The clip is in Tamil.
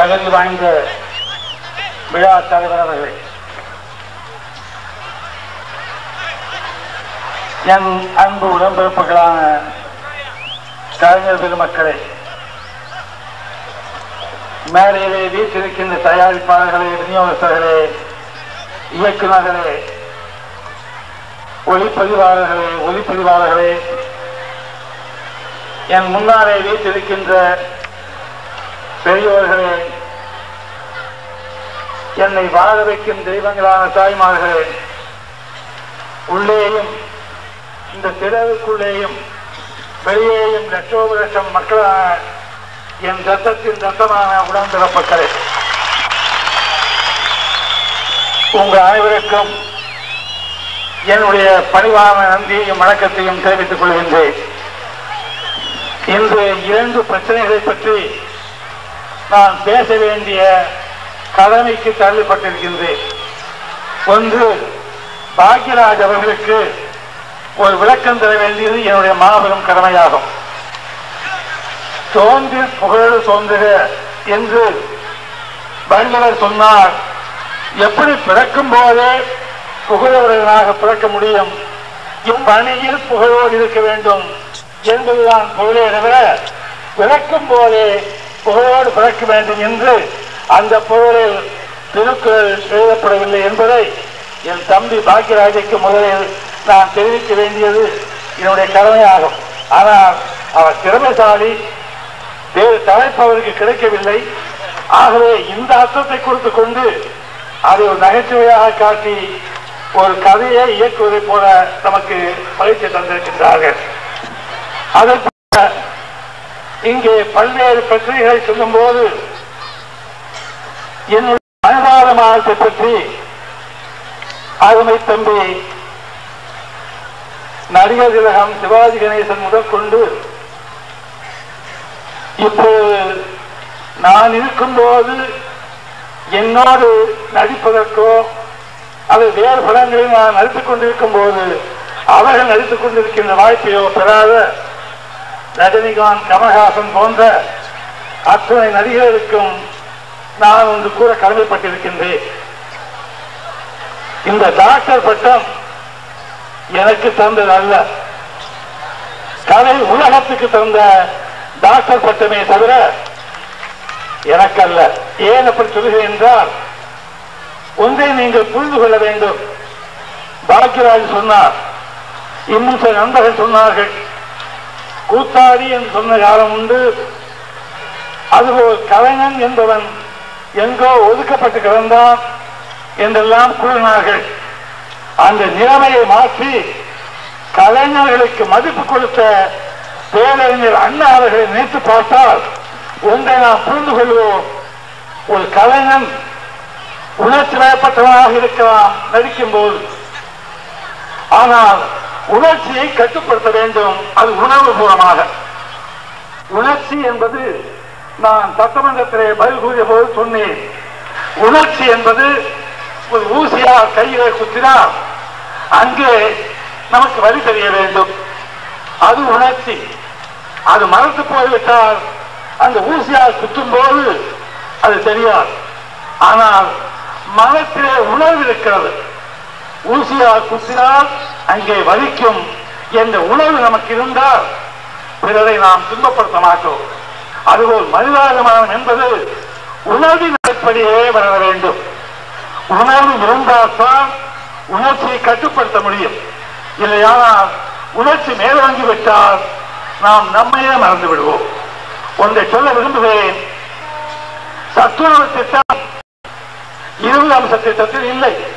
தகுதி வாய்ந்த விழா தலைவர் அவர்களே என் அன்பு உடன்பிறப்புகளான கலைஞர் பெருமக்களே மேலையிலே வீட்டிருக்கின்ற தயாரிப்பாளர்களே விநியோகஸ்தர்களே இயக்குநர்களே ஒளிப்பதிவாளர்களே ஒளிப்பதிவாளர்களே என் முன்னாலே வீட்டிருக்கின்ற பெரியோர்களே என்னை வாழ வைக்கும் தெய்வங்களான தாய்மார்களே உள்ளேயும் இந்த திறவுக்குள்ளேயும் வெளியேயும் லட்சோப லட்சம் மக்களான என் ரத்தத்தின் ரத்தமான உடன்பிறப்பக்களே உங்கள் அனைவருக்கும் என்னுடைய பணிவான நன்றியையும் வணக்கத்தையும் தெரிவித்துக் கொள்கின்றேன் இன்று இரண்டு பிரச்சனைகளை பற்றி நான் பேச வேண்டிய கடமைக்கு தள்ளப்பட்டிருக்கின்றேன் ஒன்று பாக்யராஜ் அவர்களுக்கு ஒரு விளக்கம் தர வேண்டியது என்னுடைய மாபெரும் கடமையாகும் தோன்றி புகழ் தோன்றுக என்று வள்ளுவர் சொன்னார் எப்படி பிறக்கும் போதே புகழவர்களாக பிறக்க முடியும் இப்பணியில் புகழோடு இருக்க வேண்டும் என்பதுதான் பொருளே தவிர பிறக்கும் போதே புகழோடு பிறக்க வேண்டும் என்று அந்த பொருளில் திருக்குறள் எழுதப்படவில்லை என்பதை என் தம்பி பாக்கியராஜைக்கு முதலில் நான் தெரிவிக்க வேண்டியது என்னுடைய கடமையாகும் ஆனால் அவர் திறமைசாலி வேறு தலைப்பு அவருக்கு கிடைக்கவில்லை ஆகவே இந்த அர்த்தத்தை கொடுத்து கொண்டு அதை ஒரு நகைச்சுவையாக காட்டி ஒரு கதையை இயக்குவதைப் போல நமக்கு பயிற்சி தந்திருக்கின்றார்கள் அதற்கு இங்கே பல்வேறு பிரச்சனைகளை சொல்லும் போது என்னுடைய மனதார மாதத்தை பற்றி அருமை தம்பி நடிகர் திலகம் சிவாஜி கணேசன் முதற்கொண்டு இப்போது நான் இருக்கும்போது என்னோடு நடிப்பதற்கோ அது வேறு படங்களில் நான் நடித்துக் கொண்டிருக்கும் போது அவர்கள் நடித்துக் கொண்டிருக்கின்ற வாய்ப்பையோ பெறாத ரஜினிகாந்த் கமல்ஹாசன் போன்ற அத்தனை நடிகர்களுக்கும் நான் ஒன்று கூற கடமைப்பட்டிருக்கின்றேன் இந்த டாக்டர் பட்டம் எனக்கு தந்தது அல்ல கலை உலகத்துக்கு தந்த டாக்டர் பட்டமே தவிர எனக்கல்ல ஏன் அப்படி சொல்கிறேன் என்றால் ஒன்றை நீங்கள் புரிந்து கொள்ள வேண்டும் பாக்கியராஜ் சொன்னார் இன்னும் சில நண்பர்கள் சொன்னார்கள் கூத்தாடி என்று சொன்ன காலம் உண்டு அதுபோல் கலைஞன் என்பவன் எங்கோ ஒதுக்கப்பட்டு கிடந்தான் என்றெல்லாம் கூறினார்கள் அந்த நிலைமையை மாற்றி கலைஞர்களுக்கு மதிப்பு கொடுத்த பேரறிஞர் அண்ணா அவர்களை நினைத்து பார்த்தால் ஒன்றை நாம் புரிந்து கொள்வோம் ஒரு கலைஞன் உணர்ச்சி வயப்பட்டவனாக இருக்கலாம் நடிக்கும் போது ஆனால் உணர்ச்சியை கட்டுப்படுத்த வேண்டும் அது உணர்வு பூர்வமாக உணர்ச்சி என்பது நான் சட்டமன்றத்திலே பதில் கூறிய போது சொன்னேன் உணர்ச்சி என்பது ஒரு ஊசியால் கையிலே குத்தினால் அங்கே நமக்கு வழி தெரிய வேண்டும் அது உணர்ச்சி அது மறந்து போய்விட்டால் அந்த ஊசியால் குத்தும் போது அது தெரியாது ஆனால் மனத்திலே உணர்வு இருக்கிறது ஊசியால் குத்தினால் அங்கே வலிக்கும் என்ற உணர்வு நமக்கு இருந்தால் பிறரை நாம் துன்பப்படுத்த மாட்டோம் அதுபோல் மனிதாபிமானம் என்பது உணர்வின் அடிப்படையே வர வேண்டும் உணர்வு இருந்தால்தான் உணர்ச்சியை கட்டுப்படுத்த முடியும் இல்லையானால் உணர்ச்சி மேலோங்கி விட்டால் நாம் நம்மையே மறந்து விடுவோம் ஒன்றை சொல்ல விரும்புகிறேன் சத்துணவு திட்டம் இருபது அம்ச திட்டத்தில் இல்லை